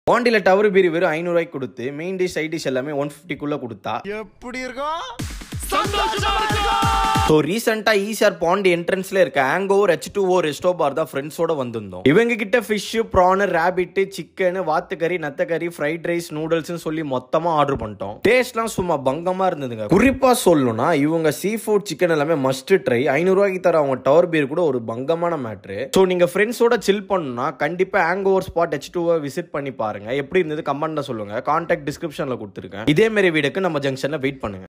பாண்டியில் tower beer வெறும் ஐநூறுரூவாய்க்கு கொடுத்து மெயின் டிஷ் சைட் டிஷ் எல்லாமே ஒன் ஃபிஃப்டிக்குள்ளே கொடுத்தா எப்படி இருக்கும் சந்தோஷமா இருக்கும் ஸோ ரீசெண்டாக ஈசிஆர் பாண்டி என்ட்ரன்ஸ்ல இருக்க hangover H two O resto bar தான் ஃப்ரெண்ட்ஸோட வந்திருந்தோம் இவங்க கிட்ட ஃபிஷ் ப்ரான் ரேபிட் சிக்கன் வாத்துக்கறி நத்தக்கறி ஃப்ரைட் ரைஸ் நூடுல்ஸ்னு சொல்லி மொத்தமா ஆர்டர் பண்ணிட்டோம் டேஸ்ட்லாம் சும்மா பங்கமா இருந்ததுங்க குறிப்பா சொல்லணும்னா இவங்க சீ ஃபுட் சிக்கன் எல்லாமே மஸ்ட் ட்ரை ஐநூறுரூவாய்க்கு தர அவங்க டவர் பீர் கூட ஒரு பங்கமான மேட்ரு ஸோ நீங்க ஃப்ரெண்ட்ஸோட சில் பண்ணணும்னா கண்டிப்பா ஆங்கோவர் ஸ்பாட் ஹெச் டூவை விசிட் பண்ணி பாருங்க எப்படி இருந்தது கமெண்ட்ல சொல்லுங்க கான்டாக்ட் டிஸ்கிரிப்ஷன்ல கொடுத்துருக்கேன் இதே மாதிரி வீடுக்கு நம்ம ஜங்ஷன்ல வெயிட் பண்ணுங்க